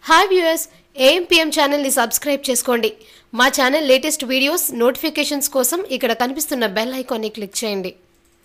hi viewers A M P M ఛానల్ని subscribe చేసుకోండి మా ఛానల్ లేటెస్ట్ వీడియోస్ నోటిఫికేషన్స్ కోసం ఇక్కడ కనిపిస్తున్న బెల్ ఐకాన్ని క్లిక్ చేయండి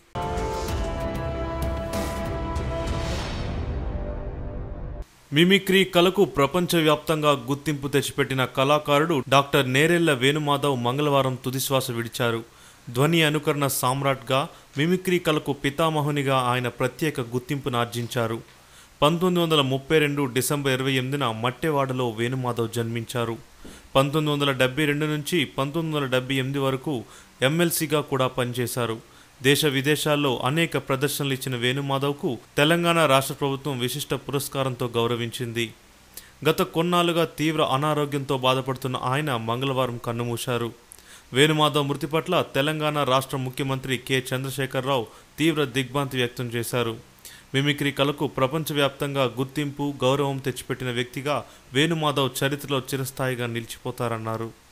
మిమిక్రీ కళకు ప్రపంచవ్యాప్తంగా గుర్తింపు తెచ్చిపెట్టిన కళాకారుడు డాక్టర్ నేరెళ్ల వేణుమాధవ్ మంగళవారం తుదిశ్వాస విడిచారు ధ్వని అనుకరణ సామ్రాట్గా మిమిక్రీ కళకు పితామహునిగా ఆయన ప్రత్యేక గుర్తింపును ఆర్జించారు పంతొమ్మిది వందల ముప్పై రెండు డిసెంబర్ ఇరవై ఎనిమిదిన మట్టెవాడలో వేణుమాధవ్ జన్మించారు పంతొమ్మిది వందల డెబ్బై రెండు నుంచి పంతొమ్మిది వందల డెబ్బై ఎనిమిది వరకు ఎమ్మెల్సీగా కూడా పనిచేశారు దేశ విదేశాల్లో అనేక ప్రదర్శనలు ఇచ్చిన వేణుమాధవ్కు తెలంగాణ రాష్ట్ర ప్రభుత్వం విశిష్ట పురస్కారంతో గౌరవించింది గత కొన్నాళ్లుగా తీవ్ర అనారోగ్యంతో బాధపడుతున్న ఆయన మంగళవారం కన్నుమూశారు వేణుమాధవ్ మృతి పట్ల తెలంగాణ రాష్ట్ర ముఖ్యమంత్రి కె చంద్రశేఖరరావు తీవ్ర దిగ్భ్రాంతి వ్యక్తం చేశారు మిమిక్రీ కళకు ప్రపంచవ్యాప్తంగా గుర్తింపు గౌరవం తెచ్చిపెట్టిన వ్యక్తిగా వేణుమాధవ్ చరిత్రలో చిరస్థాయిగా నిలిచిపోతారన్నారు